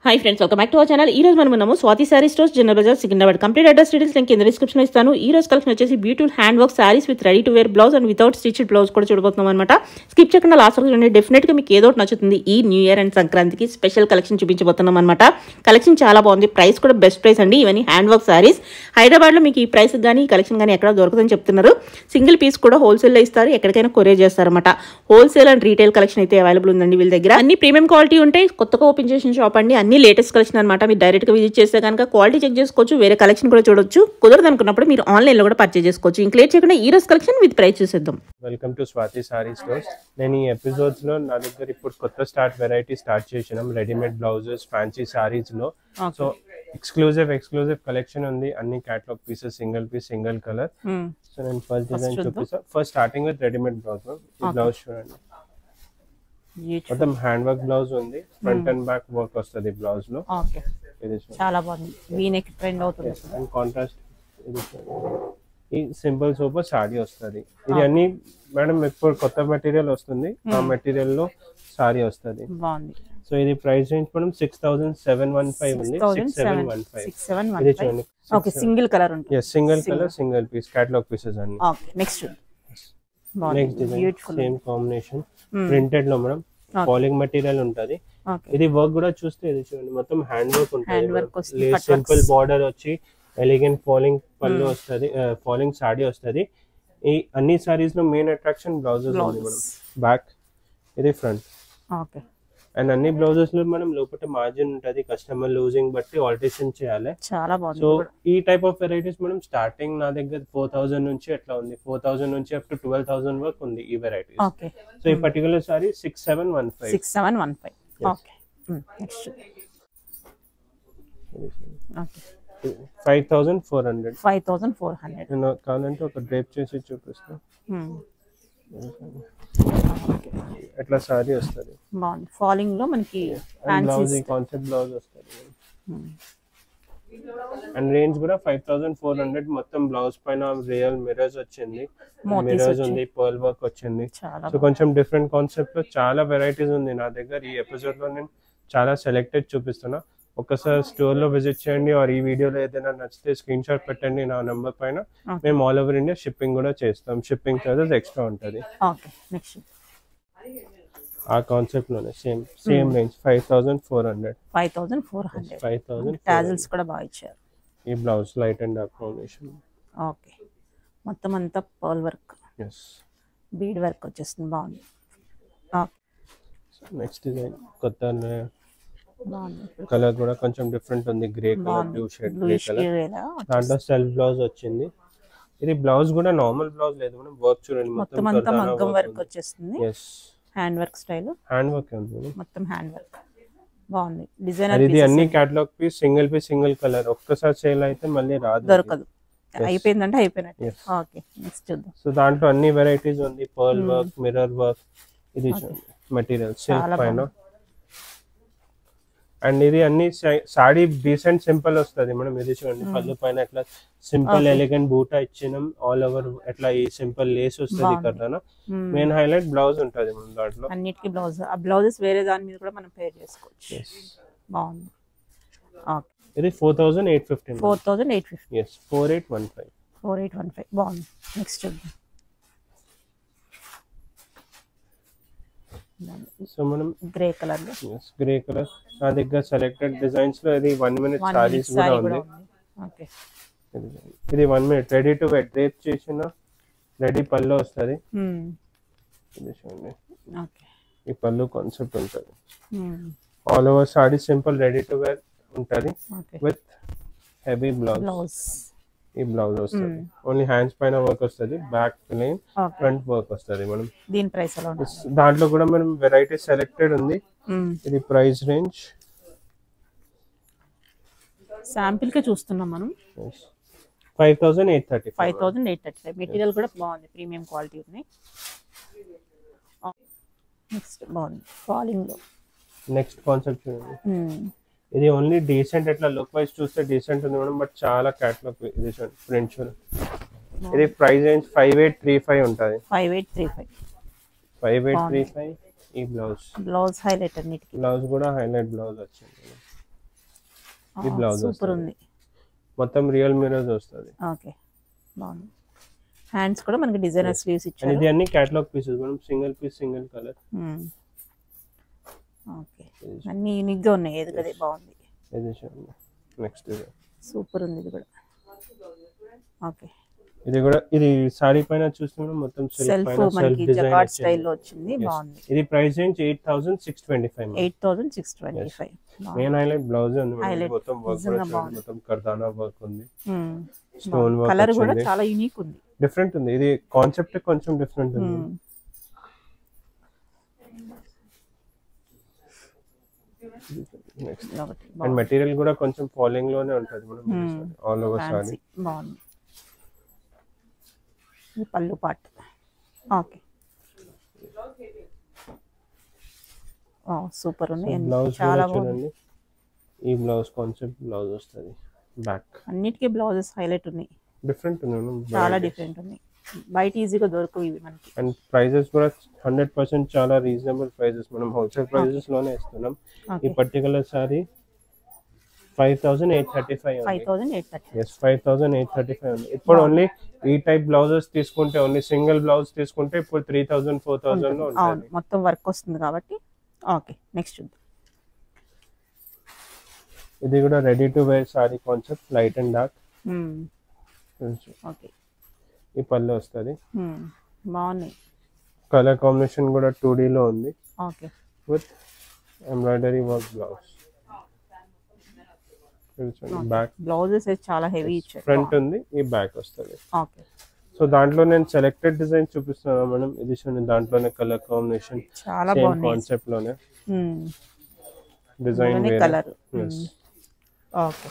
Hi friends welcome back to our channel ఈ రోజు మనం ఉన్నాము Swathi Saree stores General Bazaar Secunderabad complete address details నేను కింద డిస్క్రిప్షన్ ఇస్తాను ఈ రోజు కలెక్షన్ వచ్చేసి beautiful hand work saris with ready to wear blouse and without stitched blouse కూడా చూడబోతున్నాం అనమాట స్కిప్ చేయకుండా లాస్ట్ వరకు చూడండి డెఫినెట్ గా మీకు ఏదో ఒకటి నచ్చుతుంది ఈ న్యూ ఇయర్ అండ్ సంక్రాంతికి స్పెషల్ కలెక్షన్ చూపించబోతున్నాం అనమాట కలెక్షన్ చాలా బాగుంది ప్రైస్ కూడా బెస్ట్ ప్రైస్ అండి ఇవన్నీ హ్యాండ్ వర్క్ సారీస్ హైదరాబాద్ లో మీకు ఈ ప్రైస్ కానీ ఈ కలెక్షన్ కానీ ఎక్కడ దొరకదని చెప్తున్నారు సింగిల్ పీస్ కూడా హోల్సేల్ లో ఇస్తారు ఎక్కడికైనా కొరియర్ చేస్తారన్నమాట హోల్సేల్ అండ్ రీటైల్ కలెక్షన్ అయితే అవైలబుల్ ఉందండి వీళ్ళ దగ్గర అన్ని ప్రీమియం క్వాలిటీ ఉంటాయి కొత్తగా ఓపెన్ చేసిన షాప్ అండి అన్ని లేటెస్ట్ కలెక్షన్ అనమాట మీరు డైరెక్ట్ గా విజిట్ చేస్తే కనుక క్వాలిటీ చెక్ చేసుకోవచ్చు వేరే కలెక్షన్ కూడా చూడొచ్చు కుదరదు అనుకున్నప్పుడు మీరు ఆన్లైన్ లో కూడా పర్చేజ్ చేసుకోవచ్చు ఇంకా లేట్ చేయకుండా ఈ రోజు కలెక్షన్ విత్ ప్రైస్ చూసేద్దాం welcome to Swathi Saree stores నేను ఈ ఎపిసోడ్స్ లో నా దగ్గర ఇప్పుడు కొత్త స్టార్ట్ వెరైటీ స్టార్ట్ చేసినాం రెడీమేడ్ బ్లౌజెస్ ఫ్యాన్సీ సారీస్ లో సో ఎక్స్క్లూజివ్ ఎక్స్క్లూజివ్ కలెక్షన్ ఉంది అన్ని catalogue pieces single piece single colour so నేను ఫస్ట్ డిజైన్ చూపిస్తాను first starting with readymade blouse ఈ బ్లౌజ్ చూడండి మొత్తం హ్యాండ్ వర్క్ బ్లౌజ్ ఉంది ఫ్రంట్ అండ్ బ్యాక్ వర్క్ వస్తుంది బ్లౌజ్ లో ఓకే ఇది చూడండి చాలా బాగుంది వీనెక్ ట్రెండ్ అవుతుంది అండ్ కాంట్రాస్ట్ ఇది చూడండి. ఈ సింపుల్ సూపర్ సాడీ వస్తుంది ఇది అన్ని మేడం ఇప్పుడు కొత్త మెటీరియల్ వస్తుంది ఆ మెటీరియల్ లో సారీ వస్తుంది బాగుంది సో ఇది ప్రైస్ రేంజ్ మనం six thousand seven one five ఉంది six seven one five six seven ఇది చూడండి ఓకే సింగిల్ కలర్ ఉంటుంది yes single colour single piece catalogue pieces అన్ని ఓకే నెక్స్ట్ నెక్స్ట్ బాగుంది design beautiful same combination printed లో madam falling material ఉంటది okay ఇది work కూడా చూస్తే ఇది చూడండి మొత్తం హ్యాండ్ వర్క్ Hand work ఉంటుంది వస్తుంది, cut సింపుల్ బార్డర్ వచ్చి ఎలిగెంట్ ఫాలింగ్ పళ్ళు వస్తుంది ఫాలింగ్ సాడీ వస్తుంది ఈ అన్ని సారీస్ లో మెయిన్ అట్రాక్షన్ బ్లౌజెస్ ఉంది మేడం బ్యాక్ ఇది ఫ్రంట్ ఓకే అండ్ అన్ని బ్లౌజెస్ లో మనం లోపల మార్జిన్ ఉంటది కస్టమర్ లూజింగ్ బట్టి ఆల్టరేషన్ చేయాలి చాలా బాగుంది సో ఈ టైప్ ఆఫ్ వెరైటీస్ మనం స్టార్టింగ్ నా దగ్గర ఫోర్ థౌసండ్ నుంచి ఎట్లా ఉంది ఫోర్ థౌసండ్ నుంచి అప్ టు ట్వెల్వ్ థౌసండ్ వరకు ఉంది ఈ వెరైటీస్ ఓకే సో ఈ particular sari six seven one five six seven one five okay next okay five thousand four hundred five thousand four hundred నేను కావాలంటే ఒక డ్రేప్ చేసి చూపిస్తా ఎట్లా సారీ వస్తుంది బాగుంది ఫాలింగ్ లో మనకి బ్లౌజ్ ఈ కాన్సెప్ట్ బ్లౌజ్ వస్తుంది అండ్ రేంజ్ కూడా ఫైవ్ థౌసండ్ ఫోర్ హండ్రెడ్ మొత్తం బ్లౌజ్ పైన రియల్ మిరర్స్ వచ్చింది మిరర్స్ ఉంది పర్ల్ వర్క్ వచ్చింది చాలా సో కొంచెం డిఫరెంట్ కాన్సెప్ట్ లో చాలా వెరైటీస్ ఉంది నా దగ్గర ఈ ఎపిసోడ్ లో నేను చాలా సెలెక్టెడ్ చూపిస్తున్నా ఒకసారి స్టోర్ లో విజిట్ చేయండి ఆర్ ఈ వీడియోలో ఏదైనా నచ్చితే స్క్రీన్ షాట్ పెట్టండి నా నెంబర్ పైన Okay. మేము ఆల్ ఓవర్ ఇండియా షిప్పింగ్ కూడా చేస్తాం షిప్పింగ్ చార్జెస్ ఎక్స్ట్రా ఉంటుంది ఓకే నెక్స్ట్ ఆ కాన్సెప్ట్ లోనే same same range five thousand four hundred five thousand four hundred five thousand tassels కూడా బాగా ఇచ్చారు ఈ blouse light and dark combination okay మొత్తం అంతా pearl work yes bead work వచ్చేస్తుంది బాగుంది ఓకే నెక్స్ట్ డిజైన్ కొత్త బాగుంది కలర్ కూడా కొంచెం డిఫరెంట్ ఉంది grey colour blue shade grey bluish colour దాంట్లో సెల్ఫ్ బ్లౌజ్ వచ్చింది ఇది బ్లౌజ్ కూడా నార్మల్ బ్లౌజ్ లేదు మనం వర్క్ చూడండి మొత్తం అంతా మగ్గం వర్క్ వచ్చేస్తుంది yes hand work style hand work ఉంది మేడం. మొత్తం హ్యాండ్ వర్క్ బాగుంది అది డిజైనర్ ఇది అన్ని catalogue piece single piece single colour ఒక్కసారి సేల్ అయితే మళ్ళీ రాదు దొరకదు అయిపోయిందంటే అయిపోయినట్టు Yes. ఓకే నెక్స్ట్ చూద్దాం సో దాంట్లో అన్ని వెరైటీస్ ఉంది పర్ల్ వర్క్ మిర్రర్ వర్క్ ఇది మెటీరియల్ సిల్క్ చాలా పైన అండ్ ఇది అన్ని సాడీ డీసెంట్ సింపుల్ వస్తుంది మనం ఇది చూడండి పళ్ళు పైన ఎట్లా సింపుల్ ఎలిగెంట్ బూటా ఇచ్చినాం ఆల్ ఓవర్ ఎట్లా ఈ సింపుల్ లేస్ వస్తుంది కదా Hmm. మెయిన్ హైలైట్ బ్లౌజ్ ఉంటుంది మనం దాంట్లో అన్నిటికీ బ్లౌజ్ ఆ బ్లౌజెస్ వేరే దాని మీద కూడా మనం పేర్ చేసుకోవచ్చు బాగుంది ఓకే ఇది four thousand eight fifteen four thousand eight fifty yes four eight one five four eight one five బాగుంది నెక్స్ట్ చూద్దాం సో మనం గ్రే కలర్ లో గ్రే కలర్ నా దగ్గర సెలెక్టెడ్ డిజైన్స్ లో ఇది వన్ మినిట్ వన్ సారీస్ కూడా సారీ ఉంది కూడా ఉంది ఓకే ఇది- ఇది వన్ మినిట్ రెడీ టు వెట్ రేప్ చేసిన రెడీ పళ్ళు వస్తుంది ఇది చూడండి ఓకే ఈ పళ్ళు కాన్సెప్ట్ ఉంటుంది all over sari simple ready to wear ఉంటుంది okay with heavy blouse blouse ఈ బ్లౌజ్ వస్తుంది ఓన్లీ హ్యాండ్స్ పైన వర్క్ వస్తుంది back plain okay front work వస్తుంది మనం దీని ప్రైస్ ఎలా ఉంటుంది దాంట్లో కూడా మనం వెరైటీ సెలెక్టెడ్ ఉంది ఇది ప్రైస్ రేంజ్ శాంపిల్ కే చూస్తున్నాం మనం five thousand eight thirty five thousand eight thirty five material కూడా బాగుంది ప్రీమియం క్వాలిటీ ఉన్నాయి నెక్స్ట్ బాగుంది ఫాలింగ్ లో నెక్స్ట్ కాన్సెప్ట్ చూడండి Hmm. ఇది ఓన్లీ డీసెంట్ ఎట్లా లుక్ వైజ్ చూస్తే డీసెంట్ ఉంది మేడం బట్ చాలా క్యాట్లాగ్ ఇది చూడండి ప్రింట్ చూడండి ఇది price range five eight three five ఉంటుంది five eight three five five eight three five ఈ బ్లౌజ్ బ్లౌజ్ హైలైట్ అన్నిటికి బ్లౌజ్ కూడా హైలైట్ బ్లౌజ్ వచ్చింది ఈ బ్లౌజ్ సూపర్ ఉంది మొత్తం రియల్ మిరర్స్ వస్తుంది ఓకే బాగుంది హ్యాండ్స్ కూడా మనకి డిజైనర్ స్లీవ్స్ అండ్ ఇచ్చారు ఇది అన్ని క్యాటలాగ్ పీసెస్ మనం single piece single colour okay అన్ని యూనిక్ గా ఉన్నాయి ఏది కదే బాగుంది ఇది నెక్స్ట్ ఇది సూపర్ ఉంది ఇది కూడా ఓకే ఇది కూడా ఇది సారీ పైన చూస్తున్నాం మొత్తం సెల్ఫ్ సెల్ఫ్ పైన సెల్ఫ్ మనకి డిజైన్ జకార్డ్ స్టైల్లో వచ్చింది బాగుంది ఇది price range eight thousand six twenty five eight thousand six twenty five main highlight blouse ఉంది మేడం. ఇది Highlight. మొత్తం వర్క్ నిజంగా కూడా బాగుంది. చూడండి, మొత్తం కర్దానా వర్క్ ఉంది స్టోన్ కలర్ వర్క్ కూడా వచ్చింది చాలా యూనిక్ ఉంది డిఫరెంట్ ఉంది ఇది కాన్సెప్ట్ కొంచెం డిఫరెంట్ ఉంది Hmm. నెక్స్ట్ ఇది ఒకటి అండ్ మెటీరియల్ కూడా కొంచెం ఫాలోయింగ్ లోనే ఉంటుంది మనం ఆల్ ఓవర్ సారీ ఫ్యాన్సీ బాగుంది ఇది పళ్ళు పాట్ ఓకే సూపర్ ఉంది అన్ని బ్లౌజ్ చాలా కూడా బాగుంది చూడండి ఈ బ్లౌజ్ కాన్సెప్ట్ బ్లౌజ్ వస్తుంది బ్యాక్ అన్నిటికీ బ్లౌజెస్ హైలైట్ ఉన్నాయి డిఫరెంట్ ఉంది చాలా డిఫరెంట్ ఉన్నాయి బయట ఈజీగా దొరకవు ఇవి మనకి అండ్ ప్రైజెస్ కూడా హండ్రెడ్ పర్సెంట్ చాలా రీజనబుల్ ప్రైజెస్ మనం హోల్సేల్ ప్రైజెస్ లోనే ఇస్తున్నాం ఈ okay particular sari five thousand eight thirty five five thousand eight thirty yes five thousand eight thirty five ఉంది ఇప్పుడు ఓన్లీ ఈ టైప్ బ్లౌజెస్ తీసుకుంటే ఓన్లీ సింగిల్ బ్లౌజ్ తీసుకుంటే ఇప్పుడు త్రీ థౌసండ్ ఫోర్ థౌసండ్ లో అవును ఉంటుంది మొత్తం వర్క్ వస్తుంది కాబట్టి ఓకే నెక్స్ట్ చూద్దాం ఇది కూడా ready to wear sari concept light and dark okay ఈ పళ్ళు వస్తుంది బాగున్నాయి కలర్ కాంబినేషన్ కూడా టూ లో ఉంది okay with embroidery work blouse back blouses అయితే చాలా హెవీ ఇచ్చారు ఫ్రంట్ ఉంది ఈ బ్యాక్ వస్తుంది ఓకే సో దాంట్లో నేను సెలెక్టెడ్ డిజైన్ చూపిస్తున్నాను మేడం ఇది చూడండి దాంట్లోనే కలర్ కాంబినేషన్ చాలా సేమ్ బాగున్నాయి కాన్సెప్ట్ లోనే Hmm. డిజైన్ ఇందులోనే colour yes okay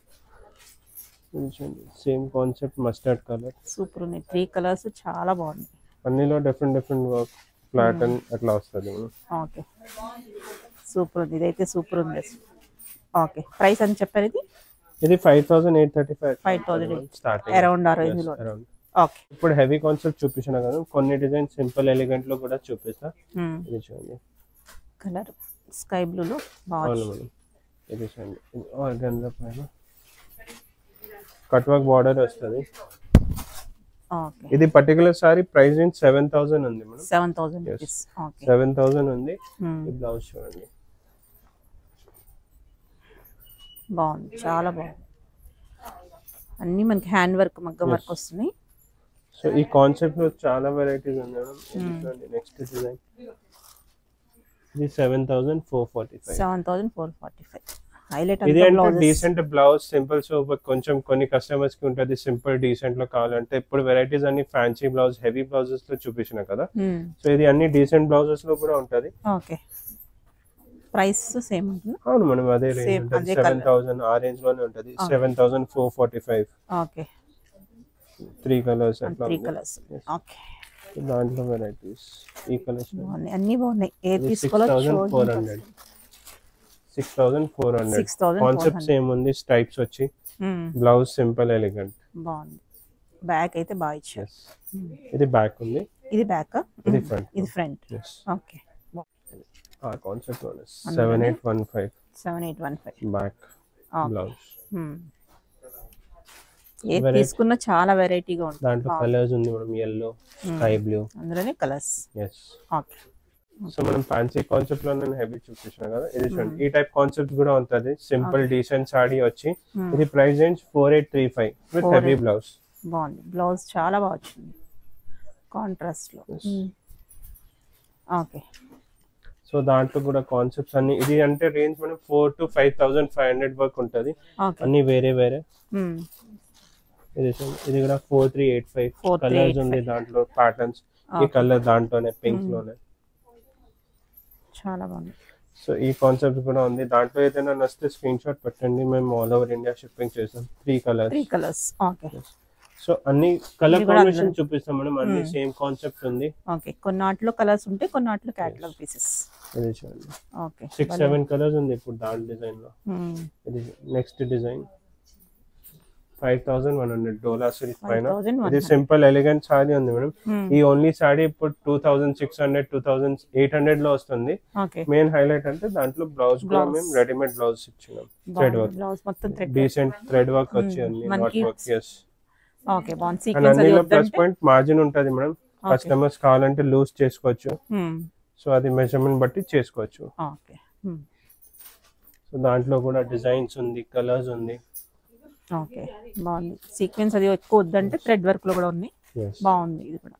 same concept mustard colour super ఉన్నాయి త్రీ కలర్స్ చాలా బాగున్నాయి అన్నిలో different different work flat and అట్లా వస్తుంది మనం ఓకే సూపర్ ఉంది ఇదైతే సూపర్ ఉంది అసలు ఓకే ప్రైస్ అని చెప్పారు ఇది ఇది five thousand eight thirty five 5,800 starting around ఆ రేంజ్ లో అరౌండ్ ఓకే ఇప్పుడు హెవీ కాన్సెప్ట్ చూపించిన కదా కొన్ని డిజైన్ సింపుల్ ఎలిగెంట్ లో కూడా చూపిస్తా ఇది చూడండి కలర్ స్కై బ్లూలో అవును బాగుంది మేడం ఇది చూడండి ఇది ఆర్గన్జా పైన కట్ వర్క్ బార్డర్ వస్తుంది ఓకే ఇది particular sari price range seven thousand ఉంది madam seven thousand rupees okay seven thousand ఉంది ఈ బ్లౌజ్ చూడండి బాగుంది చాలా బాగుంది అన్నీ మనకి హ్యాండ్ వర్క్ మగ్గం వర్క్ వస్తున్నాయి సో ఈ కాన్సెప్ట్ లో చాలా వెరైటీస్ ఉంది మేడం ఇది చూడండి నెక్స్ట్ డిజైన్ ఇది seven thousand four forty five seven thousand four forty five highlight ఇది అంతా అంటే blouses decent blouse simple so కొంచెం కొన్ని కస్టమర్స్ కి ఉంటుంది సింపుల్ డీసెంట్ లో కావాలంటే ఇప్పుడు వెరైటీస్ అన్ని ఫ్యాన్సీ బ్లౌజ్ హెవీ బ్లౌజెస్ లో చూపించిన కదా సో ఇది అన్ని డీసెంట్ బ్లౌజెస్ లో కూడా ఉంటది ఓకే ప్రైస్ సేమ్ ఉంటుంది అవును మనం అదే Same, రేంజ్ ఉంటుంది అదే సెవెన్ థౌసండ్ ఆ రేంజ్ లోనే ఉంటది seven thousand four forty five okay three colours అట్లా త్రీ ఉంది. కలర్స్ ఓకే దాంట్లో వెరైటీస్ ఈ కలర్స్ బాగున్నాయి అన్ని బాగున్నాయి ఏది సిక్స్ తీసుకోవాలో thousand four hundred six thousand four hundred six thousand concept same ఉంది స్టైప్స్ వచ్చి బ్లౌజ్ సింపుల్ ఎలిగెంట్ బాగుంది బ్యాక్ అయితే బాగా ఇచ్చారు ఎస్ ఇది బ్యాక్ ఉంది ఇది బ్యాక్ ఇది ఫ్రంట్ ఇది ఫ్రంట్ ఎస్ ఓకే ఆ కాన్సెప్ట్ లోనే seven eight one five seven eight one five back blouse ఏది తీసుకున్నా చాలా వెరైటీగా ఉంటుంది దాంట్లో కలర్స్ ఉంది మనం ఎల్లో స్కై బ్లూ అందులోనే కలర్స్ ఎస్ ఓకే సో మనం ఫ్యాన్సీ కాన్సెప్ట్ లో నేను హెవీ చూపించిన కదా ఇది చూడండి ఈ టైప్ కాన్సెప్ట్ కూడా ఉంటుంది సింపుల్ డీసెంట్ సాడీ వచ్చి ఇది price range four eight three five with heavy blouse బాగుంది బ్లౌజ్ చాలా బాగా వచ్చింది కాంట్రాస్ట్ లో ఓకే సో దాంట్లో కూడా కాన్సెప్ట్స్ అన్ని ఇది అంటే రేంజ్ మనం four to five thousand five hundred వరకు ఉంటుంది ఓకే అన్ని వేరే వేరే ఇది చూడండి. ఇది కూడా four three eight five 4385. Colours ఉంది దాంట్లో ప్యాటర్న్స్ ఈ కలర్ దాంట్లోనే పింక్ లోనే చాలా బాగుంది సో ఈ కాన్సెప్ట్ కూడా ఉంది దాంట్లో ఏదైనా నచ్చితే స్క్రీన్ షాట్ పెట్టండి మేము ఆల్ ఓవర్ ఇండియా షిప్పింగ్ చేస్తాం three colours three colours okay so అన్ని కలర్ ఇవి కూడా కాంబినేషన్ అందులో. చూపిస్తాం మనం అన్ని సేమ్ కాన్సెప్ట్ ఉంది ఓకే కొన్ని ఆటలో కలర్స్ ఉంటాయి కొన్ని ఆటలో క్యాటలాగ్ పీసెస్ ఇది చూడండి ఓకే సిక్స్ సెవెన్ కలర్స్ ఉంది ఇప్పుడు దాని డిజైన్ లో ఇది next design five thousand one hundred డోలా సిల్క్ పైన 5100. ఇది సింపుల్ ఎలిగెంట్ సారీ ఉంది మేడం Hmm. ఈ ఓన్లీ సారీ ఇప్పుడు two thousand six hundred two thousand eight hundred లో వస్తుంది ఓకే మెయిన్ హైలైట్ అంటే దాంట్లో బ్లౌజ్ కూడా Blouse. మేము రెడీమేడ్ బ్లౌజ్ ఇచ్చినాం థ్రెడ్ వర్క్ బ్లౌజ్ మొత్తం థ్రెడ్ డీసెంట్ థ్రెడ్ వర్క్ వచ్చి Hmm. ఉంది మనకి నాట్ వర్క్ ఎస్ ఓకే బాగుంది అండ్ సీక్వెన్స్ అది అన్నిలో ప్లస్ వద్దంటే పాయింట్ మార్జిన్ ఉంటది మేడం కస్టమర్స్ కావాలంటే లూజ్ చేసుకోవచ్చు Hmm. సో అది మెజర్మెంట్ బట్టి చేసుకోవచ్చు ఓకే Hmm. సో దాంట్లో కూడా డిజైన్స్ ఉంది కలర్స్ ఉంది ఓకే బాగుంది సీక్వెన్స్ అది ఎక్కువ వద్దంటే థ్రెడ్ వర్క్ లో కూడా ఉంది ఎస్ బాగుంది ఇది కూడా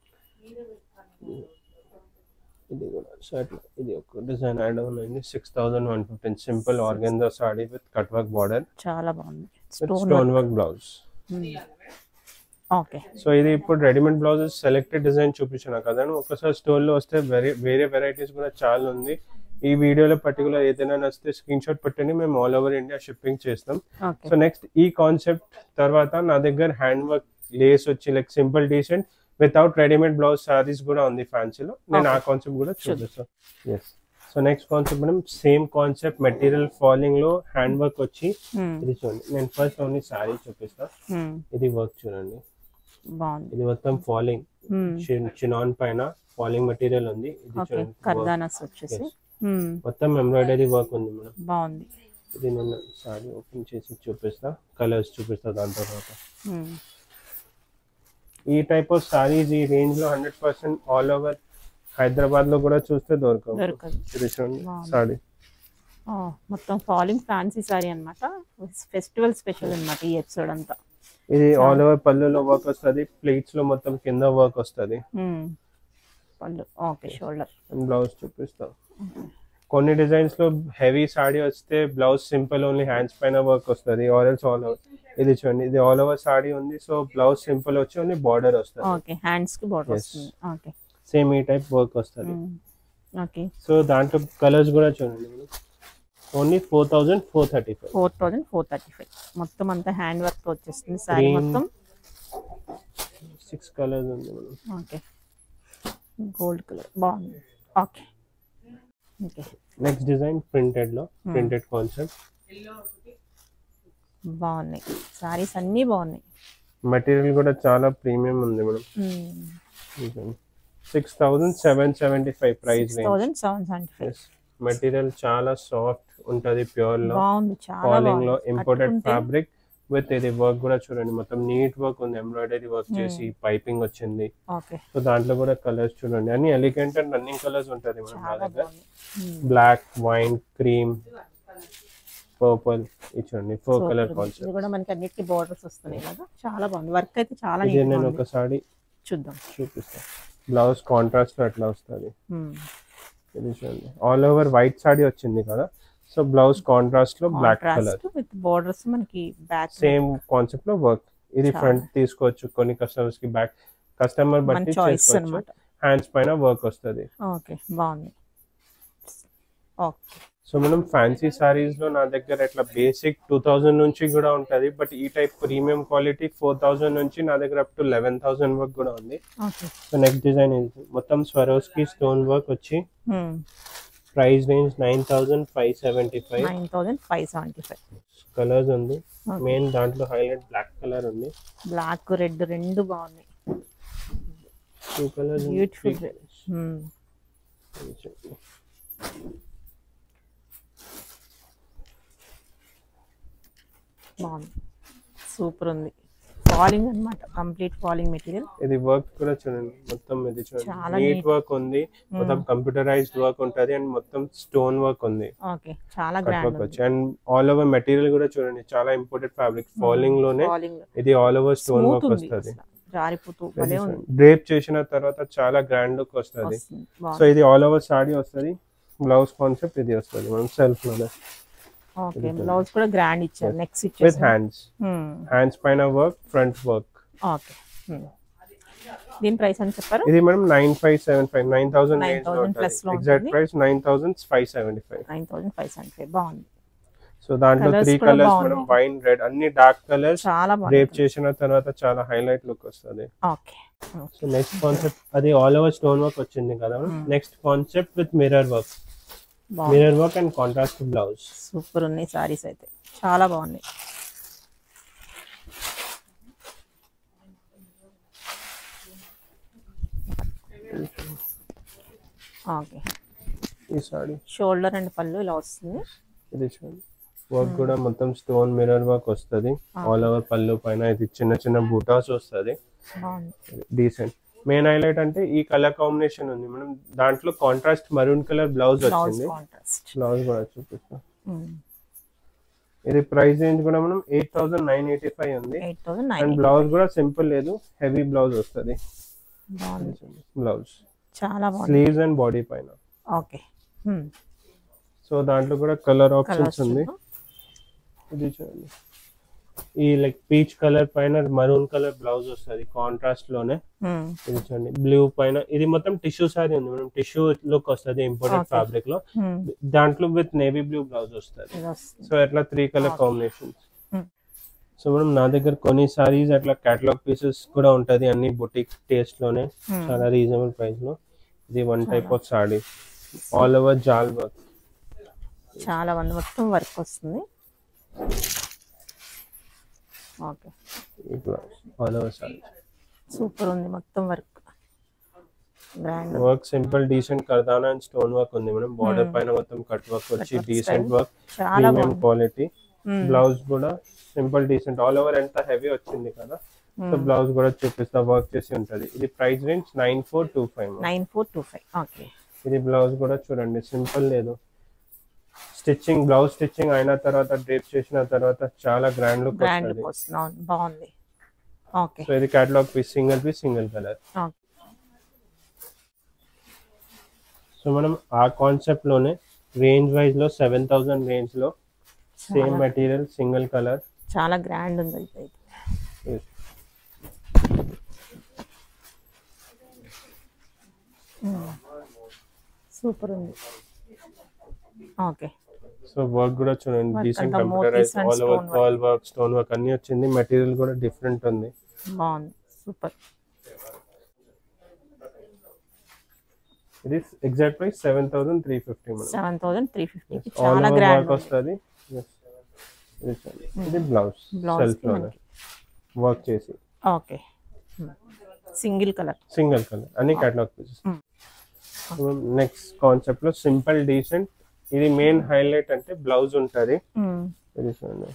ఇది కూడా షర్ట్ ఇది ఒక డిజైన్ యాడ్ ఉంది six thousand one fifteen simple organza sari with cut work border చాలా బాగుంది with stone stone work blouse okay so ఇది ఇప్పుడు రెడీమేడ్ బ్లౌజెస్ సెలెక్టెడ్ డిజైన్ చూపించిన కదా ఒకసారి స్టోర్ లో వస్తే వేరే వేరే వెరైటీస్ కూడా చాలా ఉంది ఈ వీడియోలో పర్టికులర్ ఏదైనా నచ్చితే స్క్రీన్ షాట్ పెట్టండి మేము ఆల్ ఓవర్ ఇండియా షిప్పింగ్ చేస్తాం ఓకే సో నెక్స్ట్ ఈ కాన్సెప్ట్ తర్వాత నా దగ్గర హ్యాండ్ వర్క్ లేస్ వచ్చి like simple decent without readymade blouse saris కూడా ఉంది ఫ్యాన్సీలో నేను ఆ కాన్సెప్ట్ కూడా చూపిస్తాను ఎస్ సో నెక్స్ట్ కాన్సెప్ట్ మనం సేమ్ కాన్సెప్ట్ మెటీరియల్ ఫాలింగ్ లో హ్యాండ్ వర్క్ వచ్చి ఇది చూడండి నేను ఫస్ట్ ఓన్లీ సారీ చూపిస్తా ఇది వర్క్ చూడండి బాగుంది ఇది మొత్తం ఫాలింగ్ చినాన్ పైన ఫాలింగ్ మెటీరియల్ ఉంది ఇది ఓకే చూడండి work. కర్దానస్ వచ్చేసి Yes. Hmm. మొత్తం ఎంబ్రాయిడరీ వర్క్ ఉంది మేడం బాగుంది ఇది నేను సారీ ఓపెన్ చేసి చూపిస్తా కలర్స్ చూపిస్తా దాని తర్వాత Hmm. ఈ టైప్ ఆఫ్ సారీస్ ఈ రేంజ్ లో hundred percent all over Hyderabad లో కూడా చూస్తే దొరకవు దొరకదు ఇది చూడండి బాగుంది. సారీ ఆ, మొత్తం ఫాలింగ్ ఫ్యాన్సీ సారీ అన్నమాట ఫెస్టివల్ స్పెషల్ అన్నమాట ఈ ఎపిసోడ్ అంతా ఇది ఆల్ ఓవర్ పళ్ళులో వర్క్ వస్తుంది ప్లేట్స్ లో మొత్తం కింద వర్క్ వస్తుంది Hmm. పళ్ళు ఓకే షోల్డర్ అండ్ బ్లౌజ్ చూపిస్తాం కొన్ని డిజైన్స్ లో హెవీ సాడీ వస్తే బ్లౌజ్ సింపుల్ ఓన్లీ హ్యాండ్స్ పైన వర్క్ వస్తుంది ఆరెల్స్ ఆల్ ఓవర్ ఇది చూడండి ఇది ఆల్ ఓవర్ సాడీ ఉంది సో బ్లౌజ్ సింపుల్ వచ్చి ఓన్లీ బార్డర్ వస్తుంది ఓకే హ్యాండ్స్ కి బార్డర్ Yes. వస్తుంది ఓకే సేమ్ ఈ టైప్ వర్క్ వస్తుంది ఓకే సో దాంట్లో కలర్స్ కూడా చూడండి only four thousand four thirty five four thousand four thirty five మొత్తం అంతా హ్యాండ్ వర్క్ తో వచ్చేస్తుంది సారీ Green. మొత్తం సిక్స్ కలర్స్ ఉంది మేడం ఓకే గోల్డ్ కలర్ బాగుంది okay okay next design printed లో ప్రింటెడ్ కాన్సెప్ట్ బాగున్నాయి సారీస్ అన్నీ బాగున్నాయి మెటీరియల్ కూడా చాలా ప్రీమియం ఉంది madam six thousand seven seventy five price range thousand seven seventy five material చాలా సాఫ్ట్ ఉంటది ప్యూర్ లో బాగుంది చాలా ఫాలింగ్ లో బాగుంది ఇంపోర్టెడ్ కట్టుకుంటే ఫ్యాబ్రిక్ విత్ ఇది వర్క్ కూడా చూడండి మొత్తం నీట్ వర్క్ ఉంది ఎంబ్రాయిడరీ వర్క్ చేసి పైపింగ్ వచ్చింది ఓకే సో దాంట్లో కూడా కలర్స్ చూడండి అన్ని ఎలిగెంట్ అండ్ రన్నింగ్ కలర్స్ ఉంటది మేడం నా చాలా దగ్గర బాగుంది బ్లాక్ వైన్ క్రీమ్ పర్పుల్ ఇది చూడండి ఫోర్ Super కలర్ ఉంది. కాన్సెప్ట్ ఇది కూడా మనకి అన్నిటికీ బోర్డర్స్ వస్తున్నాయి కదా చాలా బాగుంది వర్క్ అయితే చాలా ఇది నీట్ నేను ఉంది ఒకసారి చూద్దాం చూపిస్తాను బ్లౌజ్ కాంట్రాస్ట్ లో ఎట్లా వస్తుంది Hmm. ఇది చూడండి ఆల్ ఓవర్ వైట్ సాడీ వచ్చింది కదా సో బ్లౌజ్ కాంట్రాస్ట్ లో black colour contrast with borders మనకి బ్యాక్ సేమ్ కాన్సెప్ట్ లో వర్క్ ఇది చాలా. ఫ్రంట్ తీసుకోవచ్చు కొన్ని కస్టమర్స్ కి బ్యాక్ కస్టమర్ మన బట్టి చాయిస్ చేసుకోవచ్చు అన్నమాట హ్యాండ్స్ పైన వర్క్ వస్తుంది ఓకే బాగుంది ఓకే సో మనం ఫ్యాన్సీ సారీస్ లో నా దగ్గర ఇట్లా బేసిక్ టూ థౌజండ్ నుంచి కూడా ఉంటది బట్ ఈ type premium quality four thousand నుంచి నా దగ్గర up to eleven thousand work కూడా ఉంది ఓకే సో నెక్స్ట్ డిజైన్ ఇది మొత్తం స్వరోస్కి స్టోన్ వర్క్ వచ్చి price range nine thousand five seventy five nine thousand five seventy five colours ఉంది Okay. మెయిన్ దాంట్లో హైలైట్ బ్లాక్ కలర్ ఉంది బ్లాక్ రెడ్ రెండు బాగున్నాయి టూ కలర్స్ బ్యూటిఫుల్ బాగుంది సూపర్ ఉంది ఫాలింగ్ అన్నమాట కంప్లీట్ ఫాలింగ్ మెటీరియల్ ఇది వర్క్ కూడా చూడండి మొత్తం ఇది చాలా చూడండి నీట్ neat. వర్క్ ఉంది మొత్తం కంప్యూటరైజ్డ్ వర్క్ ఉంటది అండ్ మొత్తం స్టోన్ వర్క్ ఉంది ఓకే చాలా కట్ గ్రాండ్ వర్క్ వచ్చి అండ్ ఆల్ ఓవర్ మెటీరియల్ కూడా చూడండి చాలా ఇంపోర్టెడ్ ఫ్యాబ్రిక్ ఫాలింగ్ లోనే ఫాలింగ్ ఇది all over stone smooth work ఉంది వస్తుంది అసలు. జారిపోతూ భలే ఉంది డ్రేప్ చేసిన తర్వాత చాలా గ్రాండ్ లుక్ వస్తుంది వస్తుంది. సో బాగుంది ఇది ఆల్ ఓవర్ సాడీ వస్తుంది బ్లౌజ్ కాన్సెప్ట్ ఇది వస్తుంది మనం సెల్ఫ్ లోనే ఓకే బ్లౌజ్ కూడా గ్రాండ్ ఇచ్చారు నెక్స్ట్ విత్ ఇచ్చేసి హ్యాండ్స్ హ్యాండ్స్ పైన వర్క్ ఫ్రంట్ వర్క్ ఓకే దీని ప్రైస్ అని చెప్పారు ఇది మనం nine five seven five nine thousand 9,000 plus లో ఎగ్జాక్ట్ ఉంటుంది. Price nine thousand five seventy five nine thousand five seventy బాగుంది సో దాంట్లో Colours త్రీ కూడా కలర్స్ బాగున్నాయి. మనం వైన్ రెడ్ అన్ని డార్క్ కలర్స్ చాలా రేప్ బాగుంది చేసిన తర్వాత చాలా హైలైట్ లుక్ వస్తుంది ఓకే సో నెక్స్ట్ కాన్సెప్ట్ అది ఆల్ ఓవర్ స్టోన్ వర్క్ వచ్చింది కదా next concept with mirror work బాగుంది mirror work and contrast blouse super ఉన్నాయి సారీస్ అయితే చాలా బాగున్నాయి ఓకే ఈ సారీ షోల్డర్ అండ్ పళ్ళు ఇలా వస్తుంది ఇది చూడండి వర్క్ కూడా మొత్తం స్టోన్ మిర్రర్ వర్క్ వస్తుంది ఆల్ ఓవర్ పళ్ళు పైన ఇది చిన్న చిన్న బూటాస్ వస్తుంది బాగుంది డీసెంట్ మెయిన్ హైలైట్ అంటే ఈ కలర్ కాంబినేషన్ ఉంది మనం దాంట్లో contrast maroon colour blouse blouse వచ్చింది కాంట్రాస్ట్ బ్లౌజ్ కూడా చూపిస్తాం ఇది ప్రైస్ రేంజ్ కూడా మనం eight thousand nine eighty five ఉంది eight thousand and nine blouse కూడా సింపుల్ లేదు హెవీ బ్లౌజ్ వస్తుంది బాగుంది బ్లౌజ్ చాలా బాగుంది స్లీవ్స్ అండ్ బాడీ పైన ఓకే సో దాంట్లో కూడా కలర్ ఆప్షన్స్ కలర్స్ ఉంది ఇది చూడండి ఈ లైక్ పీచ్ కలర్ పైన మరూన్ కలర్ బ్లౌజ్ వస్తుంది కాంట్రాస్ట్ లోనే ఇది చూడండి బ్లూ పైన ఇది మొత్తం టిష్యూ సారీ ఉంది మనం టిష్యూ లుక్ వస్తుంది ఇంపోర్టెడ్ Okay. ఫ్యాబ్రిక్ లో దాంట్లో విత్ నేవీ బ్లూ బ్లౌజ్ వస్తుంది ఇది వస్తుంది సో అట్లా three colour combinations Hmm. So మనం నా దగ్గర కొన్ని సారీస్ అట్లా కేటలాగ్ పీసెస్ కూడా ఉంటది అన్ని బుటిక్ టేస్ట్ లోనే Hmm. చాలా రీజనబుల్ ప్రైస్ లో ఇది one type of sari all over జాల్ వర్క్ చాలా మంది మొత్తం వర్క్ వస్తుంది ఓకే ఈ blouse all over sari super ఉంది మొత్తం work grand work simple decent కర్దానా అండ్ స్టోన్ వర్క్ ఉంది మనం బార్డర్ పైన మొత్తం కట్ వర్క్ వచ్చి work డీసెంట్ style. వర్క్ చాలా ప్రీమియం బాగుంది క్వాలిటీ Hmm. బ్లౌజ్ కూడా సింపుల్ డీసెంట్ ఆల్ ఓవర్ ఎంత హెవీ వచ్చింది కదా సో బ్లౌజ్ కూడా చూపిస్తా వర్క్ చేసి ఉంటది ఇది price range nine four two five nine four two five okay ఇది బ్లౌజ్ కూడా చూడండి సింపుల్ లేదు స్టిచ్చింగ్ బ్లౌజ్ స్టిచ్చింగ్ అయిన తర్వాత డ్రేప్ చేసిన తర్వాత చాలా గ్రాండ్ లుక్ గ్రాండ్ వస్తుంది వస్తుంది అవును, బాగుంది ఓకే సో ఇది catalogue piece single piece single colour okay so మనం ఆ కాన్సెప్ట్ లోనే రేంజ్ వైజ్ లో సెవెన్ థౌసండ్ రేంజ్ లో సేమ్ మెటీరియల్ సింగిల్ కలర్ చాలా గ్రాండ్ ఉంది ఇది అయితే. సూపర్ ఉంది ఓకే సో వర్క్ కూడా చూడండి Work డీసెంట్ అంతా computerise motifs and all over stone work. Pearl work stone work అన్ని వచ్చింది మెటీరియల్ కూడా డిఫరెంట్ ఉంది బాగుంది సూపర్ ఇది exact price seven thousand three fifty madam seven thousand three ఫిఫ్టీకి ఆల్ చాలా ఓవర్ గ్రాండ్ వర్క్ వస్తుంది ఇది చూడండి. ఇది బ్లౌజ్ Blouse సెల్ఫ్ కి లోనే మనకి. వర్క్ చేసి okay single colour single colour అన్ని catalogue pieces Hmm. Next concept లో సింపుల్ డీసెంట్ ఇది మెయిన్ హైలైట్ అంటే బ్లౌజ్ ఉంటది ఇది చూడండి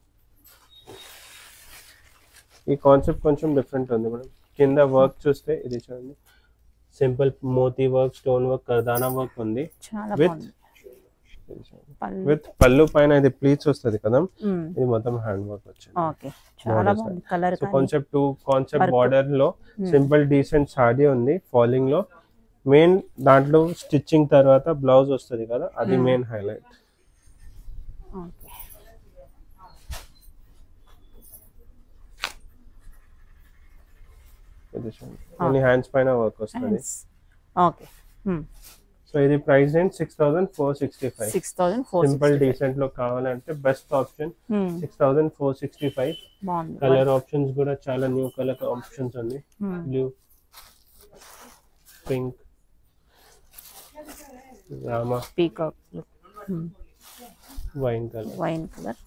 ఈ కాన్సెప్ట్ కొంచెం డిఫరెంట్ ఉంది మనం కింద వర్క్ చూస్తే ఇది చూడండి సింపుల్ మోతీ వర్క్ స్టోన్ వర్క్ కర్దానా వర్క్ ఉంది చాలా With- బాగుంది ఇది చూడండి. పళ్ళు విత్ పళ్ళు పైన ఇది ప్లీట్స్ వస్తుంది కదా మ్మ్. ఇది మొత్తం హ్యాండ్ వర్క్ వచ్చింది ఓకే చాలా Border బాగుంది colour so concept two concept Work. Border లో సింపుల్ డీసెంట్ సాడీ ఉంది ఫాలింగ్ లో మెయిన్ దాంట్లో స్టిచ్చింగ్ తర్వాత బ్లౌజ్ వస్తుంది కదా అది మెయిన్ హైలైట్ ఓకే ఇది చూడండి కొన్ని హ్యాండ్స్ పైన వర్క్ వస్తుంది ఓకే సో ఇది price range six thousand four sixty five six thousand four simple decent లో కావాలంటే best option six thousand four sixty five బాగుంది కలర్ ఆప్షన్స్ కూడా చాలా న్యూ కలర్ ఆప్షన్స్ ఉంది Hmm. బ్లూ పింక్ రామా peacock wine colour wine colour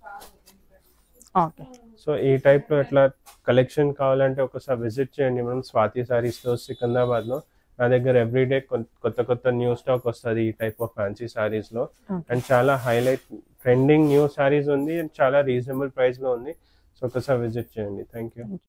okay so ఈ type లో ఎట్లా కలెక్షన్ కావాలంటే ఒకసారి విజిట్ చేయండి మనం స్వాతి సారీస్ లో సికింద్రాబాద్ లో నా దగ్గర ఎవ్రీడే కొత్త కొత్త న్యూ స్టాక్ వస్తుంది ఈ టైప్ ఆఫ్ ఫ్యాన్సీ సారీస్ లో Okay. అండ్ చాలా హైలైట్ ట్రెండింగ్ న్యూ సారీస్ ఉంది అండ్ చాలా రీజనబుల్ ప్రైస్ లో ఉంది సో ఒకసారి విజిట్ చేయండి థ్యాంక్ యూ